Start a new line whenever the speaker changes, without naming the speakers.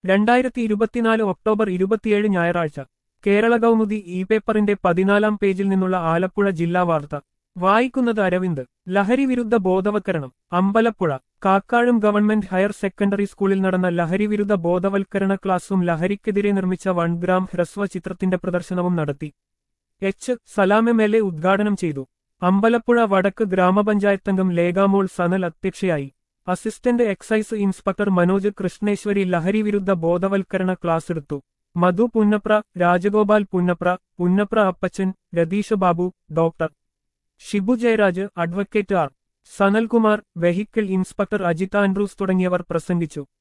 രണ്ടായിരത്തി ഇരുപത്തിനാല് ഒക്ടോബർ ഇരുപത്തിയേഴ് ഞായറാഴ്ച കേരള കൗമുദി ഇ പേപ്പറിന്റെ പതിനാലാം പേജിൽ നിന്നുള്ള ആലപ്പുഴ ജില്ലാ വാർത്ത വായിക്കുന്നത് അരവിന്ദ് ലഹരി വിരുദ്ധ ബോധവൽക്കരണം Ambalappuzha Kakkazham government higher secondary സ്കൂളിൽ നടന്ന ലഹരി വിരുദ്ധ ബോധവൽക്കരണ ക്ലാസും ലഹരിക്കെതിരെ നിർമ്മിച്ച വൺ ഗ്രാം ഹ്രസ്വ ചിത്രത്തിന്റെ പ്രദർശനവും നടത്തി H Salam M L A ഉദ്ഘാടനം ചെയ്തു അമ്പലപ്പുഴ വടക്ക് ഗ്രാമപഞ്ചായത്തംഗം ലേഖാമോൾ സനൽ അധ്യക്ഷയായി assistant excise inspector Manoj Krishneswari ലഹരി വിരുദ്ധ ബോധവൽക്കരണ ക്ലാസ് എടുത്തു Madhu Punnapra Rajagopal Punnapra Punnapra Appachan Ratheesh Babu doctor Shibu Jayaraj advocate R Sanalkumar vehicle inspector Ajith Andrews തുടങ്ങിയവർ പ്രസംഗിച്ചു